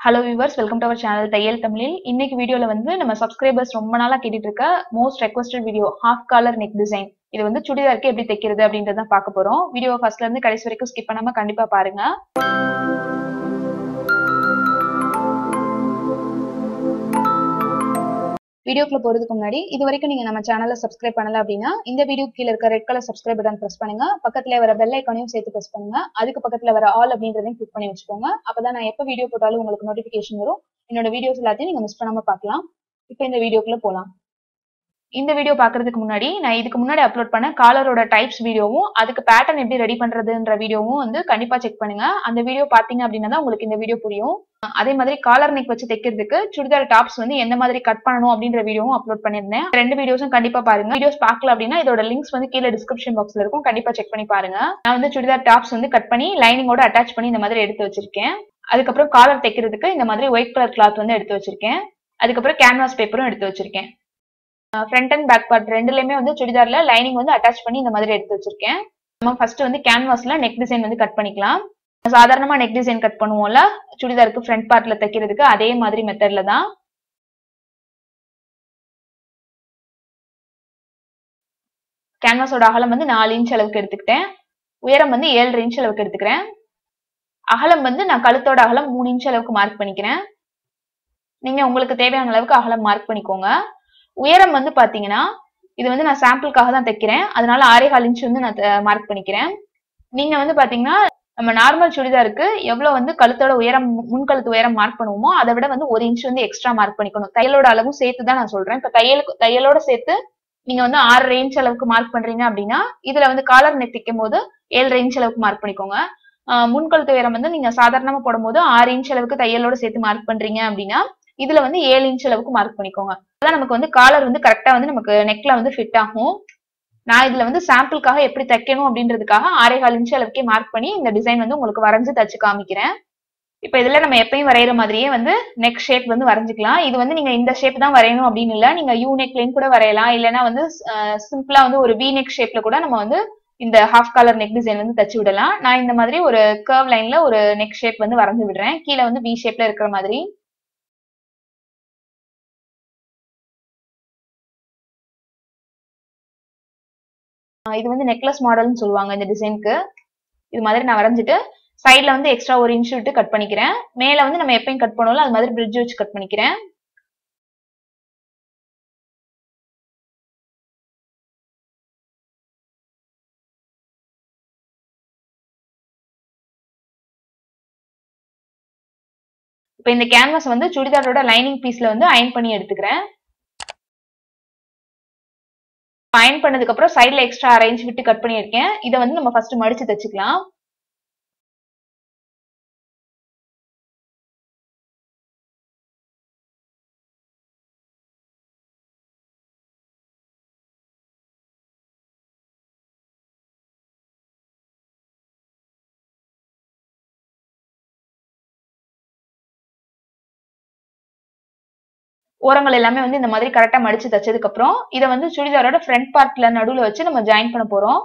hello viewers welcome to our channel தையல் தமிழில் இன்னைக்கு வீடியோல வந்து நம்ம சப்ஸ்கிரைபர்ஸ் ரொம்ப நாளா கேட்டுட்டு இருக்க most requested video half collar neck design இது வந்து சுடிதாருக்கு எப்படி தைக்கிறது அப்படின்றத பார்க்க போறோம் வீடியோ ஃபர்ஸ்ட்ல இருந்து கடைசி வரைக்கும் ஸ்கிப் பண்ணாம கண்டிப்பா பாருங்க வீடியோக்குள்ள போறதுக்கு முன்னாடி இது வரைக்கும் நீங்க நம்ம சேனலை சப்ஸ்கிரைப் பண்ணல அப்படின்னா இந்த வீடியோ கீழ இருக்க red colour subscribe button press பண்ணுங்க பக்கத்துல வர பெல் ஐக்கானையும் சேர்த்து பிரஸ் பண்ணுங்க அதுக்கு பக்கத்துல வர ஆல் அப்படின்றதையும் கிளிக் பண்ணி வச்சுக்கோங்க அப்பதான் நான் எப்ப வீடியோ போட்டாலும் உங்களுக்கு நோட்டிபிகேஷன் வரும் என்னோட வீடியோஸ் எல்லாத்தையும் நீங்க மிஸ் பண்ணாம பார்க்கலாம் இப்போ இந்த வீடியோக்குள்ள போலாம் இந்த வீடியோ பாக்குறதுக்கு முன்னாடி நான் இதுக்கு முன்னாடி அப்லோட் பண்ண காலரோட டைப்ஸ் வீடியோவும் அதுக்கு பேட்டர்ன் எப்படி ரெடி பண்றதுன்ற வீடியோவும் வந்து கண்டிப்பா செக் பண்ணுங்க அந்த வீடியோ பாத்தீங்க அப்படின்னா தான் உங்களுக்கு இந்த வீடியோ புரியும் அதே மாதிரி காலர் நெக் வச்சு தைக்கிறதுக்கு சுடிதார் டாப்ஸ் வந்து எந்த மாதிரி கட் பண்ணணும் அப்படின்ற வீடியோவும் அப்லோட் பண்ணிருந்தேன் ரெண்டு வீடியோஸும் கண்டிப்பா பாருங்க வீடியோஸ் பார்க்கல அப்படின்னா இதோட லிங்க்ஸ் வந்து கீழே டிஸ்கிரிப்ஷன் பாக்ஸ்ல இருக்கும் கண்டிப்பா செக் பண்ணி பாருங்க நான் வந்து சுடிதார் டாப்ஸ் வந்து கட் பண்ணி லைனிங்கோட அட்டாச் பண்ணி இந்த மாதிரி எடுத்து வச்சிருக்கேன் அதுக்கப்புறம் காலர் தைக்கிறதுக்கு இந்த மாதிரி ஒயிட் கலர் கிளாத் வந்து எடுத்து வச்சிருக்கேன் அதுக்கப்புறம் கேன்வாஸ் பேப்பரும் எடுத்து வச்சிருக்கேன் ஃப்ரண்ட் அண்ட் பேக் பார்ட் ரெண்டுலயுமே வந்து சுடிதார்ல லைனிங் வந்து அட்டாச் பண்ணி இந்த மாதிரி எடுத்து வச்சிருக்கேன் நம்ம ஃபர்ஸ்ட் வந்து கேன்வாஸ்ல நெக் டிசைன் வந்து கட் பண்ணிக்கலாம் சாதாரணமா நெக் டிசைன் கட் பண்ணுவோம்ல சுடிதாருக்கு ஃப்ரண்ட் பார்ட்ல தைக்கிறதுக்கு அதே மாதிரி மெத்தட்ல தான் கேன்வாஸோட அகலம் வந்து நாலு இன்ச் அளவுக்கு எடுத்துக்கிட்டேன் உயரம் வந்து ஏழரை இன்ச் அளவுக்கு எடுத்துக்கிறேன் அகலம் வந்து நான் கழுத்தோட அகலம் மூணு இன்ச் அளவுக்கு மார்க் பண்ணிக்கிறேன் நீங்க உங்களுக்கு தேவையான அளவுக்கு அகலம் மார்க் பண்ணிக்கோங்க உயரம் வந்து பாத்தீங்கன்னா இது வந்து நான் சாம்பிளுக்காக தான் தைக்கிறேன் அதனால ஆறே கால் இன்ச் வந்து நான் மார்க் பண்ணிக்கிறேன் நீங்க வந்து பாத்தீங்கன்னா நம்ம நார்மல் சுடிதாருக்கு எவ்வளவு வந்து கழுத்தோட உயரம் முன்கழுத்து உயரம் மார்க் பண்ணுவோமோ அதை விட வந்து ஒரு இன்ச் வந்து எக்ஸ்ட்ரா மார்க் பண்ணிக்கணும் தையலோட அளவும் சேர்த்து தான் நான் சொல்றேன் இப்ப தையலுக்கு தையலோட சேர்த்து நீங்க வந்து ஆறரை இன்ச் அளவுக்கு மார்க் பண்றீங்க அப்படின்னா இதுல வந்து காலர் நெக் தைக்கும் போது ஏழரை இன்ச் அளவுக்கு மார்க் பண்ணிக்கோங்க முன்கழுத்து உயரம் வந்து நீங்க சாதாரணமா போடும்போது ஆறு இன்ச் அளவுக்கு தையலோட சேர்த்து மார்க் பண்றீங்க அப்படின்னா இதுல வந்து ஏழு இன்ச் அளவுக்கு மார்க் பண்ணிக்கோங்க அதான் நமக்கு வந்து காலர் வந்து கரெக்டா வந்து நமக்கு நெக்ல வந்து ஃபிட் ஆகும் நான் இதுல வந்து சாம்பிளுக்காக எப்படி தைக்கணும் அப்படின்றதுக்காக ஆறே கால் இன்ச் அளவுக்கே மார்க் பண்ணி இந்த டிசைன் வந்து உங்களுக்கு வரைஞ்சு தச்சு காமிக்கிறேன் இப்ப இதுல நம்ம எப்பயும் வரைகிற மாதிரியே வந்து நெக் ஷேப் வந்து வரைஞ்சிக்கலாம் இது வந்து நீங்க இந்த ஷேப் தான் வரையணும் அப்படின்னு இல்ல நீங்க யூ நெக்லைன் கூட வரையலாம் இல்லைன்னா வந்து சிம்பிளா வந்து ஒரு வி நெக் ஷேப்ல கூட நம்ம வந்து இந்த ஹாஃப் கலர் நெக் டிசைன் வந்து தச்சு விடலாம் நான் இந்த மாதிரி ஒரு கர்வ் லைன்ல ஒரு நெக் ஷேப் வந்து வரைஞ்சு விடுறேன் கீழே வந்து வி ஷேப்ல இருக்கிற மாதிரி இது வந்து நெக்லஸ் மாடல்னு சொல்லுவாங்க இந்த டிசைனுக்கு இது மாதிரி நான் வரைஞ்சிட்டு சைட்ல வந்து எக்ஸ்ட்ரா ஒரு இன்ச் விட்டு கட் பண்ணிக்கிறேன் மேல வந்து நம்ம எப்பயும் கட் பண்ணுவோம்ல அது மாதிரி பிரிட்ஜ் வச்சு கட் பண்ணிக்கிறேன் இப்போ இந்த கேன்வாஸ் வந்து சுடிதாரோட லைனிங் பீஸ்ல வந்து அயன் பண்ணி எடுத்துக்கிறேன் அயன் பண்ணதுக்கு அப்புறம் சைட்ல எக்ஸ்ட்ரா அரேஞ்ச் விட்டு கட் பண்ணியிருக்கேன் இதை வந்து நம்ம ஃபர்ஸ்ட் மடிச்சு தச்சுக்கலாம் ஓரங்கள் எல்லாமே வந்து இந்த மாதிரி கரெக்டா மடிச்சு தச்சதுக்கு அப்புறம் இதை வந்து சுடிதாரோட ஃப்ரண்ட் பார்ட்ல நடுவுல வச்சு நம்ம ஜாயின் பண்ண போறோம்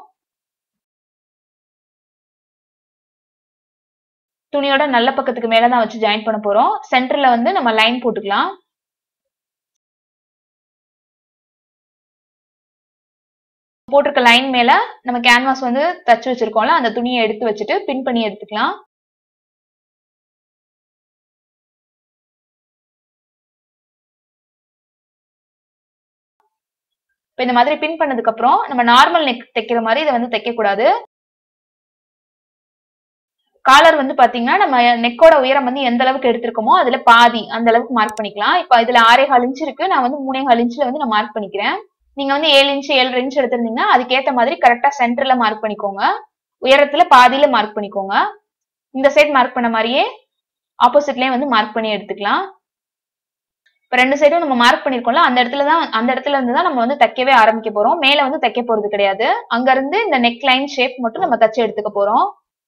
துணியோட நல்ல பக்கத்துக்கு மேலதான் வச்சு ஜாயின் பண்ண போறோம் சென்டர்ல வந்து நம்ம லைன் போட்டுக்கலாம் போட்டிருக்க லைன் மேல நம்ம கேன்வாஸ் வந்து தச்சு வச்சிருக்கோம்ல அந்த துணியை எடுத்து வச்சுட்டு பின் பண்ணி எடுத்துக்கலாம் இப்போ இந்த மாதிரி பின் பண்ணதுக்கு அப்புறம் நம்ம நார்மல் நெக் தைக்கிற மாதிரி இதை வந்து தைக்க கூடாது காலர் வந்து பாத்தீங்கன்னா நம்ம நெக்கோட உயரம் வந்து எந்த அளவுக்கு எடுத்திருக்கோமோ அதுல பாதி அந்த அளவுக்கு மார்க் பண்ணிக்கலாம் இப்போ இதுல ஆறே கால் இன்ச் இருக்கு நான் வந்து மூணே கால் இன்ச்ல வந்து நான் மார்க் பண்ணிக்கிறேன் நீங்க வந்து ஏழு இன்ச் ஏழு இன்ச் எடுத்திருந்தீங்கன்னா அதுக்கேற்ற மாதிரி கரெக்டா சென்டர்ல மார்க் பண்ணிக்கோங்க உயரத்துல பாதியில மார்க் பண்ணிக்கோங்க இந்த சைட் மார்க் பண்ண மாதிரியே ஆப்போசிட்லயே வந்து மார்க் பண்ணி எடுத்துக்கலாம் இப்போ ரெண்டு சைடும் நம்ம மார்க் பண்ணிருக்கோம்ல அந்த இடத்துல தான் அந்த இடத்துல இருந்து தான் நம்ம வந்து தைக்கவே ஆரம்பிக்க போறோம் மேல வந்து தைக்க போறது கிடையாது அங்க இருந்து இந்த நெக் லைன் ஷேப் மட்டும் நம்ம தச்சு எடுத்துக்க போறோம்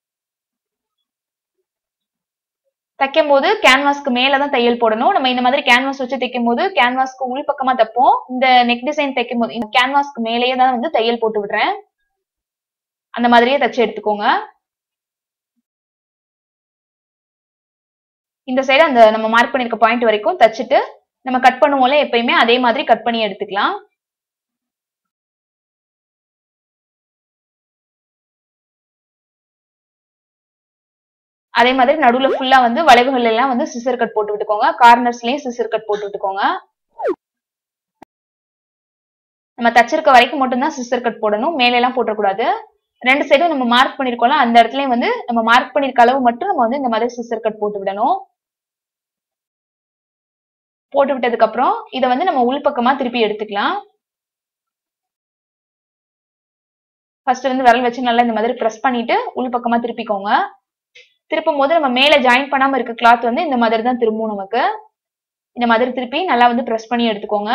தைக்கும் போது கேன்வாஸ்க்கு மேலதான் தையல் போடணும் நம்ம இந்த மாதிரி கேன்வாஸ் வச்சு தைக்கும் போது கேன்வாஸ்க்கு உள் பக்கமா தைப்போம் இந்த நெக் டிசைன் தைக்கும் போது இந்த கேன்வாஸ்க்கு மேலேயே தான் வந்து தையல் போட்டு விடுறேன் அந்த மாதிரியே தச்சு எடுத்துக்கோங்க இந்த சைடு அந்த நம்ம மார்க் பண்ணிருக்க பாயிண்ட் வரைக்கும் தச்சுட்டு நம்ம கட் பண்ணுவோம்ல எப்பயுமே அதே மாதிரி கட் பண்ணி எடுத்துக்கலாம் அதே மாதிரி நடுவுல ஃபுல்லா வந்து வளைவுகள் எல்லாம் வந்து சிசர் கட் போட்டு விட்டுக்கோங்க கார்னர்ஸ்லயும் சிசர் கட் போட்டு விட்டுக்கோங்க நம்ம தச்சிருக்க வரைக்கும் மட்டும்தான் சிசர் கட் போடணும் மேல எல்லாம் போட்டக்கூடாது ரெண்டு சைடும் நம்ம மார்க் பண்ணிருக்கோம்ல அந்த இடத்துலயும் வந்து நம்ம மார்க் பண்ணிருக்க அளவு மட்டும் நம்ம வந்து இந்த மாதிரி சிசர் கட் போட்டு விடணும் போட்டு விட்டதுக்கு அப்புறம் இதை வந்து நம்ம உள்பக்கமா திருப்பி எடுத்துக்கலாம் ஃபர்ஸ்ட் வந்து விரல் வச்சு நல்லா இந்த மாதிரி ப்ரெஸ் பண்ணிட்டு உள்பக்கமா திருப்பிக்கோங்க திருப்பும் போது நம்ம மேல ஜாயின் பண்ணாம இருக்க கிளாத் வந்து இந்த மாதிரி தான் திரும்பும் நமக்கு இந்த மாதிரி திருப்பி நல்லா வந்து ப்ரெஸ் பண்ணி எடுத்துக்கோங்க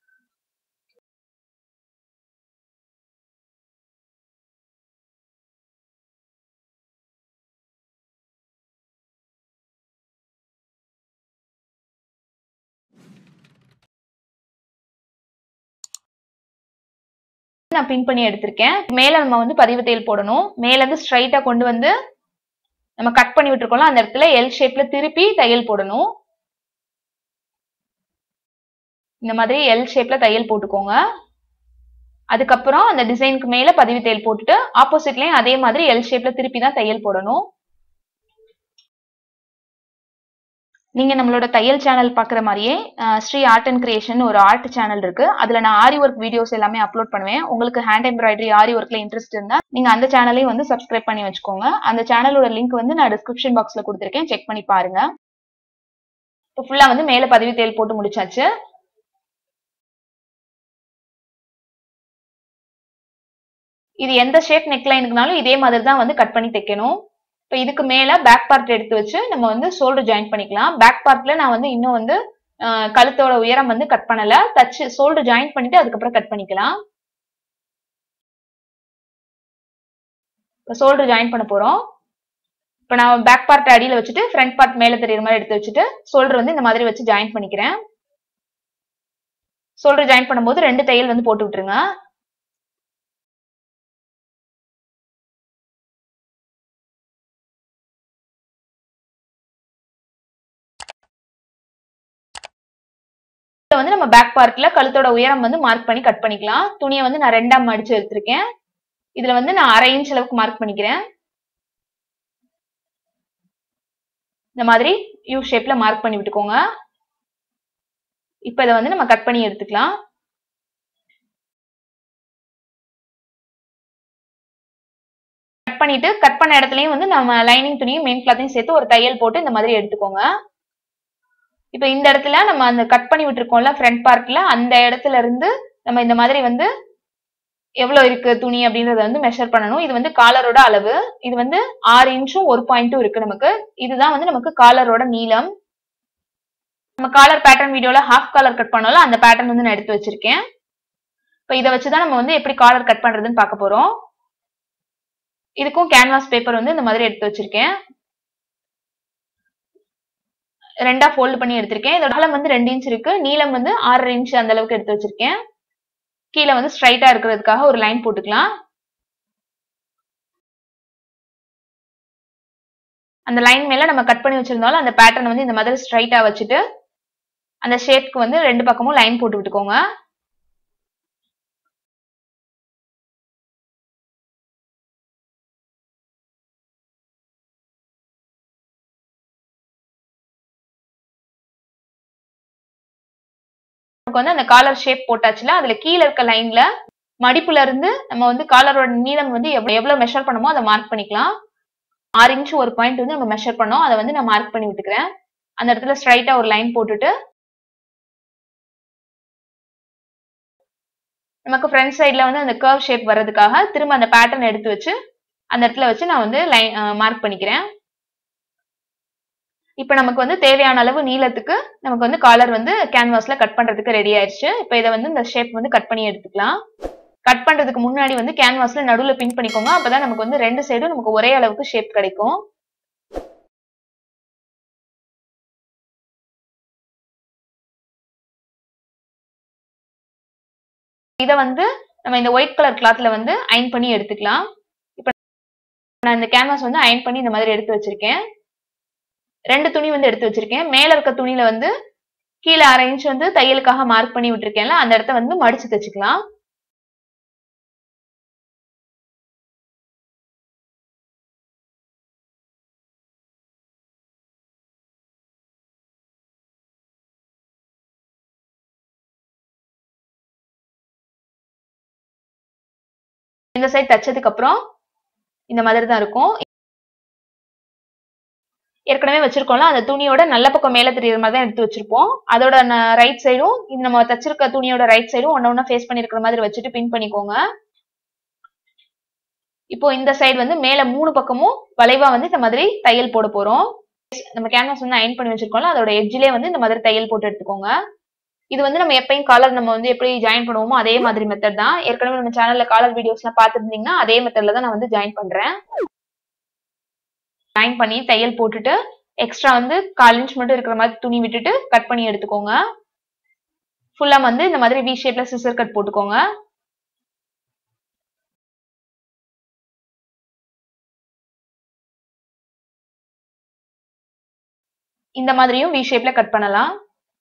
நான் பின் பண்ணி எடுத்திருக்கேன் மேல நம்ம வந்து பதிவு தையல் போடணும் மேல இருந்து ஸ்ட்ரைட்டா கொண்டு வந்து நம்ம கட் பண்ணி விட்டுருக்கோம்ல அந்த இடத்துல எல் ஷேப்ல திருப்பி தையல் போடணும் இந்த மாதிரி எல் ஷேப்ல தையல் போட்டுக்கோங்க அதுக்கப்புறம் அந்த டிசைனுக்கு மேல பதிவு தையல் போட்டுட்டு ஆப்போசிட்லயும் அதே மாதிரி எல் ஷேப்ல திருப்பி தான் தையல் போடணும் நீங்க நம்மளோட தையல் சேனல் பாக்குற மாதிரியே ஸ்ரீ ஆர்ட் அண்ட் கிரியேஷன் ஒரு ஆர்ட் சேனல் இருக்கு அதுல நான் ஆரி ஒர்க் வீடியோஸ் எல்லாமே அப்லோட் பண்ணுவேன் உங்களுக்கு ஹேண்ட் எம்ப்ராய்டரி ஆரி ஒர்க்ல இன்ட்ரெஸ்ட் இருந்தா நீங்க அந்த சேனலையும் வந்து சப்ஸ்கிரைப் பண்ணி வச்சுக்கோங்க அந்த சேனலோட லிங்க் வந்து நான் டிஸ்கிரிப்ஷன் பாக்ஸ்ல கொடுத்துருக்கேன் செக் பண்ணி பாருங்க இப்போ ஃபுல்லா வந்து மேல பதிவு தேல் போட்டு முடிச்சாச்சு இது எந்த ஷேப் நெக்லைனுக்குனாலும் இதே மாதிரி தான் வந்து கட் பண்ணி தைக்கணும் இப்போ இதுக்கு மேல பேக் பார்ட் எடுத்து வச்சு நம்ம வந்து ஷோல்டர் ஜாயின் பண்ணிக்கலாம் பேக் பார்ட்ல நான் வந்து இன்னும் வந்து கழுத்தோட உயரம் வந்து கட் பண்ணல தச்சு ஷோல்டர் ஜாயின் பண்ணிட்டு அதுக்கப்புறம் கட் பண்ணிக்கலாம் இப்போ ஷோல்டர் ஜாயின் பண்ண போறோம் இப்போ நான் பேக் பார்ட் அடியில வச்சுட்டு ஃப்ரண்ட் பார்ட் மேல தெரியுற மாதிரி எடுத்து வச்சுட்டு ஷோல்டர் வந்து இந்த மாதிரி வச்சு ஜாயின் பண்ணிக்கிறேன் ஷோல்டர் ஜாயின் பண்ணும்போது ரெண்டு தையல் வந்து போட்டு விட்டுருங்க வந்து நம்ம பேக் பார்ட்ல கழுத்தோட உயரம் வந்து மார்க் பண்ணி கட் பண்ணிக்கலாம் துணியை வந்து நான் ரெண்டாம் மடிச்சு எடுத்திருக்கேன் இதுல வந்து நான் அரை இன்ச் அளவுக்கு மார்க் பண்ணிக்கிறேன் இந்த மாதிரி யூ ஷேப்ல மார்க் பண்ணி விட்டுக்கோங்க இப்ப இதை வந்து நம்ம கட் பண்ணி எடுத்துக்கலாம் கட் பண்ணிட்டு கட் பண்ண இடத்துலயும் வந்து நம்ம லைனிங் துணியும் மெயின் கிளாத்தையும் சேர்த்து ஒரு தையல் போட்டு இந்த மாதிரி எடுத்துக்கோங்க இப்ப இந்த இடத்துல நம்ம அந்த கட் பண்ணி விட்டுருக்கோம்ல ஃப்ரண்ட் பார்ட்ல அந்த இடத்துல இருந்து நம்ம இந்த மாதிரி வந்து எவ்வளவு இருக்கு துணி அப்படின்றத வந்து மெஷர் பண்ணணும் இது வந்து காலரோட அளவு இது வந்து ஆறு இன்ச்சும் ஒரு பாயிண்ட்டும் இருக்கு நமக்கு இதுதான் வந்து நமக்கு காலரோட நீளம் நம்ம காலர் பேட்டர்ன் வீடியோல ஹாஃப் காலர் கட் பண்ணோம்ல அந்த பேட்டர்ன் வந்து நான் எடுத்து வச்சிருக்கேன் இப்போ இதை வச்சுதான் நம்ம வந்து எப்படி காலர் கட் பண்றதுன்னு பார்க்க போறோம் இதுக்கும் கேன்வாஸ் பேப்பர் வந்து இந்த மாதிரி எடுத்து வச்சிருக்கேன் ரெண்டா ஃபோல்டு பண்ணி எடுத்திருக்கேன் இதோட அகலம் வந்து ரெண்டு இன்ச் இருக்கு நீளம் வந்து ஆறரை இன்ச் அந்த அளவுக்கு எடுத்து வச்சிருக்கேன் கீழே வந்து ஸ்ட்ரைட்டா இருக்கிறதுக்காக ஒரு லைன் போட்டுக்கலாம் அந்த லைன் மேல நம்ம கட் பண்ணி வச்சிருந்தாலும் அந்த பேட்டர்ன் வந்து இந்த மாதிரி ஸ்ட்ரைட்டா வச்சுட்டு அந்த ஷேப்க்கு வந்து ரெண்டு பக்கமும் லைன் போட்டு விட்டுக்கோங்க நமக்கு வந்து அந்த காலர் ஷேப் போட்டாச்சுல அதுல கீழே இருக்க லைன்ல மடிப்புல இருந்து நம்ம வந்து காலரோட நீளம் வந்து எவ்வளவு எவ்வளவு மெஷர் பண்ணுமோ அதை மார்க் பண்ணிக்கலாம் ஆறு இன்ச் ஒரு பாயிண்ட் வந்து நம்ம மெஷர் பண்ணோம் அதை வந்து நான் மார்க் பண்ணி விட்டுக்கிறேன் அந்த இடத்துல ஸ்ட்ரைட்டா ஒரு லைன் போட்டுட்டு நமக்கு ஃப்ரண்ட் சைட்ல வந்து அந்த கர்வ் ஷேப் வர்றதுக்காக திரும்ப அந்த பேட்டர்ன் எடுத்து வச்சு அந்த இடத்துல வச்சு நான் வந்து லைன் மார்க் பண்ணிக்கிறேன் இப்போ நமக்கு வந்து தேவையான அளவு நீளத்துக்கு நமக்கு வந்து காலர் வந்து கேன்வாஸ்ல கட் பண்றதுக்கு ரெடி ஆயிடுச்சு இப்போ இதை வந்து இந்த ஷேப் வந்து கட் பண்ணி எடுத்துக்கலாம் கட் பண்றதுக்கு முன்னாடி வந்து கேன்வாஸ்ல நடுவுல பின் பண்ணிக்கோங்க அப்பதான் நமக்கு வந்து ரெண்டு சைடும் நமக்கு ஒரே அளவுக்கு ஷேப் கிடைக்கும் இதை வந்து நம்ம இந்த ஒயிட் கலர் கிளாத்ல வந்து அயன் பண்ணி எடுத்துக்கலாம் இப்போ நான் இந்த கேன்வாஸ் வந்து அயன் பண்ணி இந்த மாதிரி எடுத்து வச்சிருக்கேன் ரெண்டு துணி வந்து எடுத்து வச்சிருக்கேன் மேல இருக்க துணியில வந்து கீழே அரை இன்ச் வந்து தையலுக்காக மார்க் பண்ணி விட்டுருக்கேன்ல அந்த இடத்த வந்து மடிச்சு தைச்சுக்கலாம் இந்த சைடு தைச்சதுக்கு அப்புறம் இந்த மாதிரி தான் இருக்கும் ஏற்கனவே வச்சிருக்கோம்ல அந்த துணியோட நல்ல பக்கம் மேல தெரியுற மாதிரி தான் எடுத்து வச்சிருப்போம் அதோட ரைட் சைடும் இது நம்ம தச்சிருக்க துணியோட ரைட் சைடும் ஒன்னு ஒண்ணா ஃபேஸ் பண்ணிருக்கிற மாதிரி வச்சுட்டு பின் பண்ணிக்கோங்க இப்போ இந்த சைடு வந்து மேல மூணு பக்கமும் வளைவா வந்து இந்த மாதிரி தையல் போட போறோம் நம்ம கேன்வாஸ் வந்து அயன் பண்ணி வச்சிருக்கோம்ல அதோட எட்ஜ்லயே வந்து இந்த மாதிரி தையல் போட்டு எடுத்துக்கோங்க இது வந்து நம்ம எப்பயும் காலர் நம்ம வந்து எப்படி ஜாயின் பண்ணுவோமோ அதே மாதிரி மெத்தட் தான் ஏற்கனவே நம்ம சேனல்ல காலர் வீடியோஸ் எல்லாம் பார்த்துருந்தீங்கன்னா அதே மெத்தட்ல தான் நான் வந்து ஜாயின் பண்றேன் ஜாயின் பண்ணி தையல் போட்டுட்டு எக்ஸ்ட்ரா வந்து கால் இன்ச் மட்டும் இருக்கிற மாதிரி துணி விட்டுட்டு கட் பண்ணி எடுத்துக்கோங்க ஃபுல்லா வந்து இந்த மாதிரி வி ஷேப்ல சிசர் கட் போட்டுக்கோங்க இந்த மாதிரியும் வி ஷேப்ல கட் பண்ணலாம்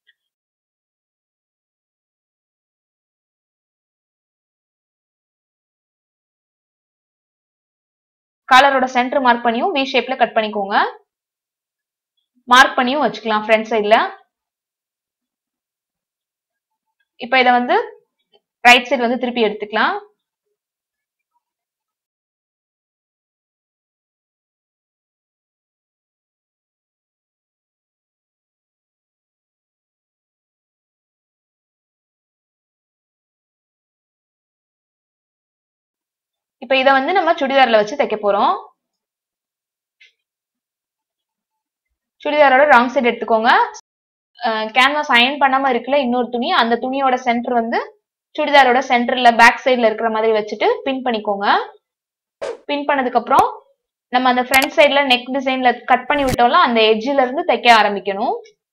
காலரோட சென்டர் மார்க் பண்ணியும் வி ஷேப்ல கட் பண்ணிக்கோங்க மார்க் பண்ணியும் வச்சுக்கலாம் ஃப்ரண்ட் சைட்ல இப்போ இதை வந்து ரைட் சைடு வந்து திருப்பி எடுத்துக்கலாம் இப்போ இதை வந்து நம்ம சுடிதார்ல வச்சு தைக்க போறோம் சுடிதாரோட ராங் சைடு எடுத்துக்கோங்க கேன்வாஸ் அயன் பண்ணாம இருக்குல்ல இன்னொரு துணி அந்த துணியோட சென்டர் வந்து சுடிதாரோட சென்டர்ல பேக் சைடுல இருக்கிற மாதிரி வச்சுட்டு பின் பண்ணிக்கோங்க பின் பண்ணதுக்கு அப்புறம் நம்ம அந்த ஃப்ரண்ட் சைடுல நெக் டிசைன்ல கட் பண்ணி விட்டோம்ல அந்த எட்ஜ்ல இருந்து தைக்க ஆரம்பிக்கணும்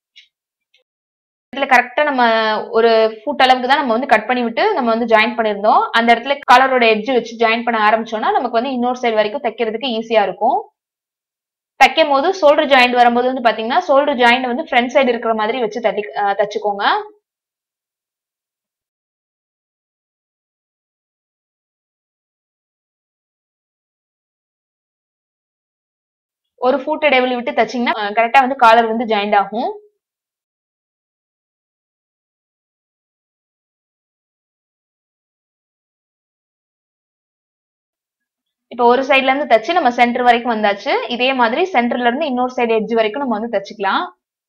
இதுல கரெக்டா நம்ம ஒரு ஃபுட் அளவுக்கு தான் நம்ம வந்து கட் பண்ணி விட்டு நம்ம வந்து ஜாயின் பண்ணிருந்தோம் அந்த இடத்துல காலரோட எட்ஜ் வச்சு ஜாயின் பண்ண ஆரம்பிச்சோம்னா நமக்கு வந்து இன்னொரு சைடு வரைக்கும் தைக்கிறதுக்கு ஈஸியா இருக்கும் தைக்கும் போது ஷோல்டர் ஜாயிண்ட் வரும்போது வந்து பாத்தீங்கன்னா ஷோல்டர் ஜாயிண்ட் வந்து ஃப்ரண்ட் சைடு இருக்கிற மாதிரி வச்சு தட்டி தச்சுக்கோங்க ஒரு ஃபூட் இடைவெளி விட்டு தச்சிங்கன்னா கரெக்டா வந்து காலர் வந்து ஜாயிண்ட் ஆகும் இப்போ ஒரு சைட்ல இருந்து தச்சு நம்ம சென்டர் வரைக்கும் வந்தாச்சு இதே மாதிரி சென்டர்ல இருந்து இன்னொரு சைடு எட்ஜ் வரைக்கும் நம்ம வந்து தச்சுக்கலாம்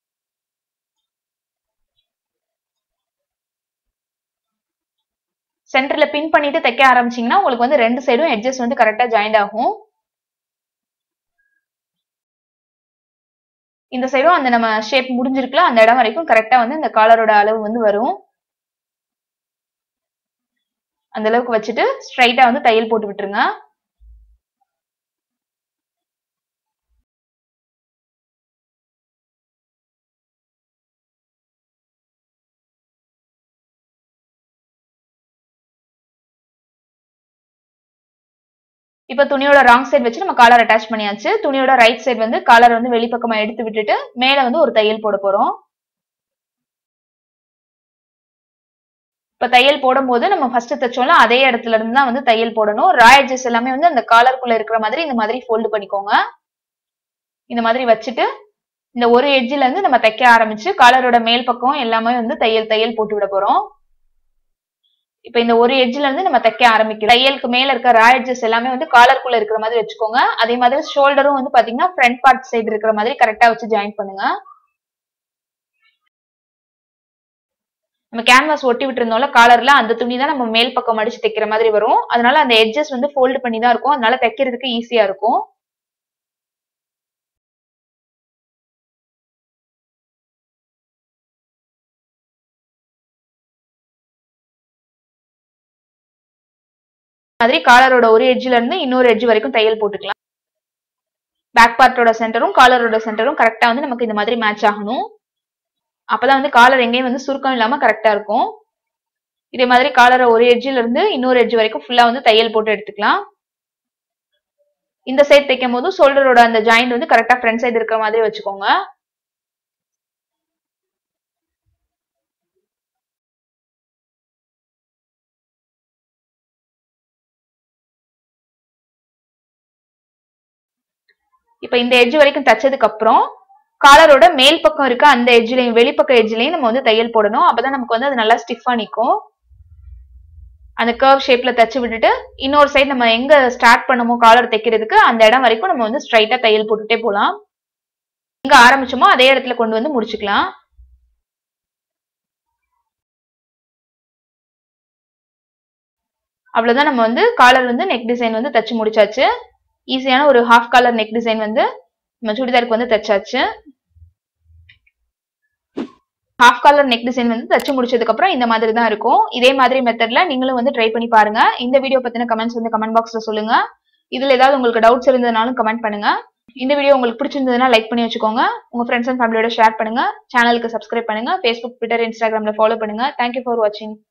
சென்டர்ல பின் பண்ணிட்டு தைக்க ஆரம்பிச்சீங்கன்னா உங்களுக்கு வந்து ரெண்டு சைடும் எட்ஜஸ் வந்து கரெக்டா ஜாயிண்ட் ஆகும் இந்த சைடும் அந்த நம்ம ஷேப் முடிஞ்சிருக்குல அந்த இடம் வரைக்கும் கரெக்டா வந்து இந்த காலரோட அளவு வந்து வரும் அந்த அளவுக்கு வச்சுட்டு ஸ்ட்ரைட்டா வந்து தையல் போட்டு விட்டுருங்க இப்ப துணியோட ராங் சைடு வச்சு நம்ம காலர் அட்டாச் பண்ணியாச்சு துணியோட ரைட் சைடு வந்து காலர் வந்து வெளிப்பக்கமா எடுத்து விட்டுட்டு மேல வந்து ஒரு தையல் போட போறோம் இப்ப தையல் போடும்போது நம்ம ஃபர்ஸ்ட் தைச்சோம்ல அதே இடத்துல இருந்து தான் வந்து தையல் போடணும் ரா எட்ஜஸ் எல்லாமே வந்து அந்த காலருக்குள்ள இருக்கிற மாதிரி இந்த மாதிரி ஃபோல்டு பண்ணிக்கோங்க இந்த மாதிரி வச்சுட்டு இந்த ஒரு எட்ஜ்ல இருந்து நம்ம தைக்க ஆரம்பிச்சு காலரோட மேல் பக்கம் எல்லாமே வந்து தையல் தையல் போட்டு விட போறோம் இப்ப இந்த ஒரு எட்ஜ்ல இருந்து நம்ம தைக்க ஆரம்பிக்கிறோம் தையலுக்கு மேல இருக்க ரா எட்ஜஸ் எல்லாமே வந்து காலருக்குள்ள இருக்கிற மாதிரி வச்சுக்கோங்க அதே மாதிரி ஷோல்டரும் வந்து பாத்தீங்கன்னா ஃப்ரண்ட் பார்ட் சைடு இருக்கிற மாதிரி கரெக்டா வச்சு ஜாயின் பண்ணுங்க நம்ம கேன்வாஸ் ஒட்டி விட்டுருந்தோம்ல காலர்ல அந்த துணி தான் நம்ம மேல் பக்கம் அடிச்சு தைக்கிற மாதிரி வரும் அதனால அந்த எட்ஜஸ் வந்து ஃபோல்டு பண்ணி தான் இருக்கும் அதனால தைக்கிறதுக்கு ஈஸியா இருக்கும் மாதிரி காலரோட ஒரு எட்ஜ்ல இருந்து இன்னொரு எட்ஜ் வரைக்கும் தையல் போட்டுக்கலாம் பேக் பார்ட்டோட சென்டரும் காலரோட சென்டரும் கரெக்டா வந்து நமக்கு இந்த மாதிரி மேட்ச் ஆகணும் அப்பதான் வந்து காலர் எங்கேயும் வந்து சுருக்கம் இல்லாம கரெக்டா இருக்கும் இதே மாதிரி காலரை ஒரு எட்ஜ்ல இருந்து இன்னொரு எட்ஜ் வரைக்கும் ஃபுல்லா வந்து தையல் போட்டு எடுத்துக்கலாம் இந்த சைடு தைக்கும் போது ஷோல்டரோட அந்த ஜாயிண்ட் வந்து கரெக்டா ஃப்ரண்ட் சைடு இருக்கிற மாதிரி வச்சுக்கோங்க இப்ப இந்த எட்ஜ் வரைக்கும் தச்சதுக்கு அப்புறம் காலரோட மேல் பக்கம் இருக்க அந்த எட்ஜ்லயும் வெளிப்பக்க எட்ஜ்லயும் நம்ம வந்து தையல் போடணும் அப்பதான் நமக்கு வந்து அது நல்லா ஸ்டிஃபா நிக்கும் அந்த கர்வ் ஷேப்ல தச்சு விட்டுட்டு இன்னொரு சைடு நம்ம எங்க ஸ்டார்ட் பண்ணமோ காலர் தைக்கிறதுக்கு அந்த இடம் வரைக்கும் நம்ம வந்து ஸ்ட்ரைட்டா தையல் போட்டுட்டே போலாம் எங்க ஆரம்பிச்சோமோ அதே இடத்துல கொண்டு வந்து முடிச்சுக்கலாம் அவ்வளவுதான் நம்ம வந்து காலர் வந்து நெக் டிசைன் வந்து தச்சு முடிச்சாச்சு ஈஸியான ஒரு ஹாஃப் காலர் நெக் டிசைன் வந்து நம்ம சுடிதாருக்கு வந்து தச்சாச்சு ஹாஃப் காலர் நெக் டிசைன் வந்து தச்சு முடிச்சதுக்கு அப்புறம் இந்த மாதிரி தான் இருக்கும் இதே மாதிரி மெத்தட்ல நீங்களும் வந்து ட்ரை பண்ணி பாருங்க இந்த வீடியோ பத்தின கமெண்ட்ஸ் வந்து கமெண்ட் பாக்ஸ்ல சொல்லுங்க இதுல ஏதாவது உங்களுக்கு டவுட்ஸ் இருந்ததுனாலும் கமெண்ட் பண்ணுங்க இந்த வீடியோ உங்களுக்கு பிடிச்சிருந்ததுன்னா லைக் பண்ணி வச்சுக்கோங்க உங்க ஃப்ரெண்ட்ஸ் அண்ட் ஃபேமிலியோட ஷேர் பண்ணுங்க சேனலுக்கு சப்ஸ்கிரைப் பண்ணுங்க ஃபேஸ்புக் ட்விட்டர் இன்ஸ்டாகிராம்ல ஃபாலோ பண்ணுங்க தேங்க்யூ ஃபார் வாட்சிங்